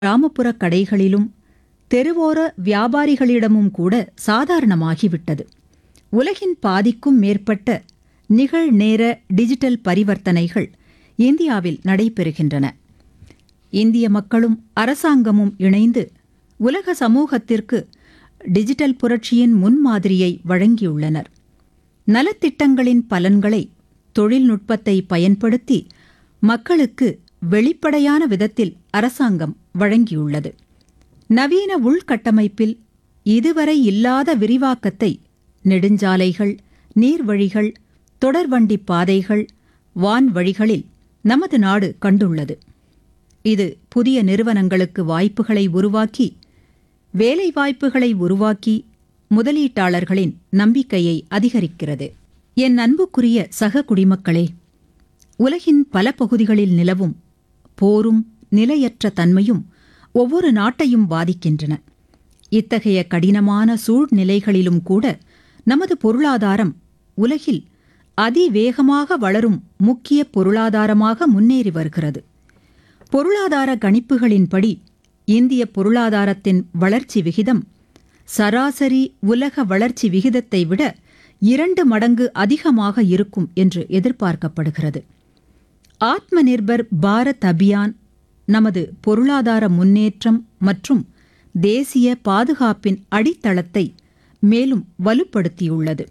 கிராமப்புற கடைகளிலும் தெருவோர வியாபாரிகளிடமும் கூட சாதாரணமாகிவிட்டது உலகின் பாதிக்கும் மேற்பட்ட நிகழ்நேர டிஜிட்டல் பரிவர்த்தனைகள் இந்தியாவில் நடைபெறுகின்றன இந்திய மக்களும் அரசாங்கமும் இணைந்து உலக சமூகத்திற்கு டிஜிட்டல் புரட்சியின் முன்மாதிரியை வழங்கியுள்ளனர் நலத்திட்டங்களின் பலன்களை தொழில்நுட்பத்தை பயன்படுத்தி மக்களுக்கு வெளிப்படையான விதத்தில் அரசாங்கம் வழங்கியுள்ளது நவீன உள்கட்டமைப்பில் இதுவரை இல்லாத விரிவாக்கத்தை நெடுஞ்சாலைகள் நீர்வழிகள் தொடர்வண்டி பாதைகள் வான்வழிகளில் நமது நாடு கண்டுள்ளது இது புதிய நிறுவனங்களுக்கு வாய்ப்புகளை உருவாக்கி வேலைவாய்ப்புகளை உருவாக்கி முதலீட்டாளர்களின் நம்பிக்கையை அதிகரிக்கிறது என் அன்புக்குரிய சக குடிமக்களே உலகின் பல பகுதிகளில் நிலவும் போரும் நிலையற்ற தன்மையும் ஒவ்வொரு நாட்டையும் பாதிக்கின்றன இத்தகைய கடினமான சூழ்நிலைகளிலும் கூட நமது பொருளாதாரம் உலகில் அதிவேகமாக வளரும் முக்கிய பொருளாதாரமாக முன்னேறி வருகிறது பொருளாதார கணிப்புகளின்படி இந்திய பொருளாதாரத்தின் வளர்ச்சி விகிதம் சராசரி உலக வளர்ச்சி விகிதத்தை விட இரண்டு மடங்கு அதிகமாக இருக்கும் என்று எதிர்பார்க்கப்படுகிறது ஆத்ம நிர்பர் பாரத் அபியான் நமது பொருளாதார முன்னேற்றம் மற்றும் தேசிய பாதுகாப்பின் அடித்தளத்தை மேலும் வலுப்படுத்தியுள்ளது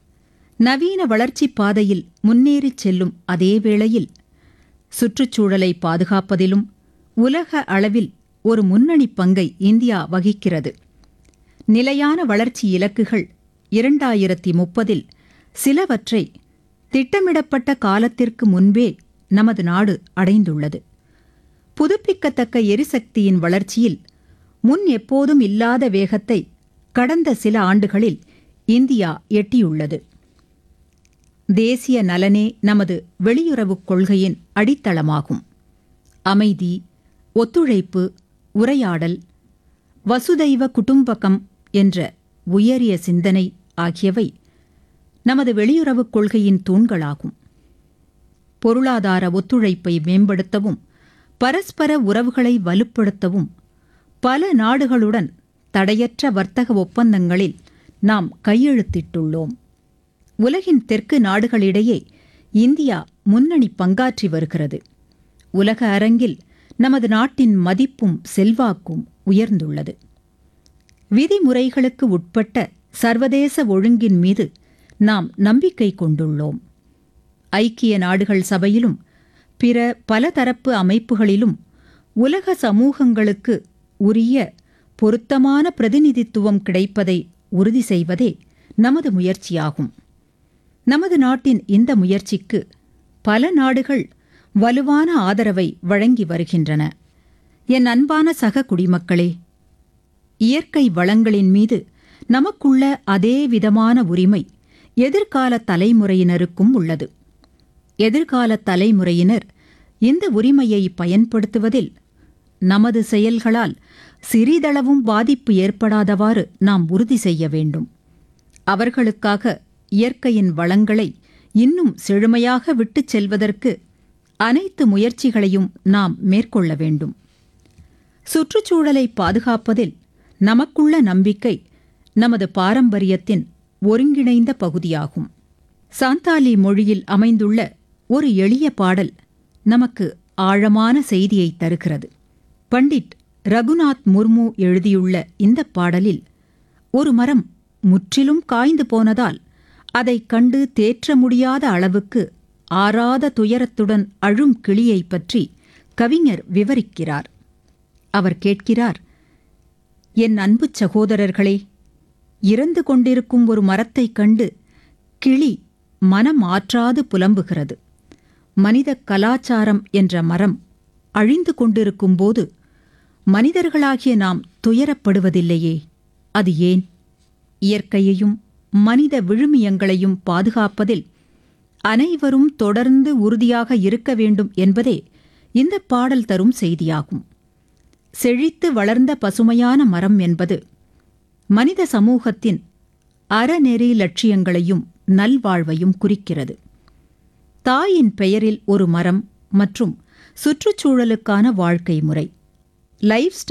நவீன வளர்ச்சிப் பாதையில் முன்னேறிச் செல்லும் அதே வேளையில் சுற்றுச்சூழலை பாதுகாப்பதிலும் உலக அளவில் ஒரு முன்னணி பங்கை இந்தியா வகிக்கிறது நிலையான வளர்ச்சி இலக்குகள் இரண்டாயிரத்தி முப்பதில் சிலவற்றை திட்டமிடப்பட்ட காலத்திற்கு முன்பே நமது நாடு அடைந்துள்ளது புதுப்பிக்கத்தக்க எரிசக்தியின் வளர்ச்சியில் முன் எப்போதும் இல்லாத வேகத்தை கடந்த சில ஆண்டுகளில் இந்தியா எட்டியுள்ளது தேசிய நலனே நமது வெளியுறவுக் கொள்கையின் அடித்தளமாகும் அமைதி ஒத்துழைப்பு உரையாடல் வசுதைவ குடும்பகம் என்ற உயரிய சிந்தனை ஆகியவை நமது வெளியுறவுக் கொள்கையின் தூண்களாகும் பொருளாதார ஒத்துழைப்பை மேம்படுத்தவும் பரஸ்பர உறவுகளை வலுப்படுத்தவும் பல நாடுகளுடன் தடையற்ற வர்த்தக ஒப்பந்தங்களில் நாம் கையெழுத்திட்டுள்ளோம் உலகின் தெற்கு நாடுகளிடையே இந்தியா முன்னணி பங்காற்றி வருகிறது உலக அரங்கில் நமது நாட்டின் மதிப்பும் செல்வாக்கும் உயர்ந்துள்ளது விதிமுறைகளுக்கு உட்பட்ட சர்வதேச ஒழுங்கின் மீது நாம் நம்பிக்கை கொண்டுள்ளோம் ஐக்கிய நாடுகள் சபையிலும் பிற பலதரப்பு அமைப்புகளிலும் உலக சமூகங்களுக்கு உரிய பொருத்தமான பிரதிநிதித்துவம் கிடைப்பதை உறுதி செய்வதே நமது முயற்சியாகும் நமது நாட்டின் இந்த முயற்சிக்கு பல நாடுகள் வலுவான ஆதரவை வழங்கி வருகின்றன என் அன்பான சக குடிமக்களே இயற்கை வளங்களின் மீது நமக்குள்ள அதே விதமான உரிமை எதிர்கால தலைமுறையினருக்கும் உள்ளது எதிர்கால தலைமுறையினர் இந்த உரிமையை பயன்படுத்துவதில் நமது செயல்களால் சிறிதளவும் பாதிப்பு ஏற்படாதவாறு நாம் உறுதி செய்ய வேண்டும் அவர்களுக்காக இயற்கையின் வளங்களை இன்னும் செழுமையாக விட்டுச் செல்வதற்கு அனைத்து முயற்சிகளையும் நாம் மேற்கொள்ள வேண்டும் சுற்றுச்சூழலை பாதுகாப்பதில் நமக்குள்ள நம்பிக்கை நமது பாரம்பரியத்தின் ஒருங்கிணைந்த பகுதியாகும் சாந்தாலி மொழியில் அமைந்துள்ள ஒரு எளிய பாடல் நமக்கு ஆழமான செய்தியை தருகிறது பண்டிட் ரகுநாத் முர்மு எழுதியுள்ள இந்த பாடலில் ஒரு மரம் முற்றிலும் காய்ந்து போனதால் அதைக் கண்டு தேற்ற முடியாத அளவுக்கு ஆறாத துயரத்துடன் அழும் கிளியைப் பற்றி கவிஞர் விவரிக்கிறார் அவர் கேட்கிறார் என் அன்பு சகோதரர்களே இறந்து கொண்டிருக்கும் ஒரு மரத்தைக் கண்டு கிளி மனம் ஆற்றாது புலம்புகிறது மனித கலாச்சாரம் என்ற மரம் அழிந்து கொண்டிருக்கும்போது மனிதர்களாகிய நாம் துயரப்படுவதில்லையே அது ஏன் இயற்கையையும் மனித விழுமியங்களையும் பாதுகாப்பதில் அனைவரும் தொடர்ந்து உறுதியாக இருக்க வேண்டும் என்பதே இந்த பாடல் தரும் செய்தியாகும் செழித்து வளர்ந்த பசுமையான மரம் என்பது மனித சமூகத்தின் அறநெறி லட்சியங்களையும் நல்வாழ்வையும் குறிக்கிறது தாயின் பெயரில் ஒரு மரம் மற்றும் சுற்றுச்சூழலுக்கான வாழ்க்கை முறை லைஃப்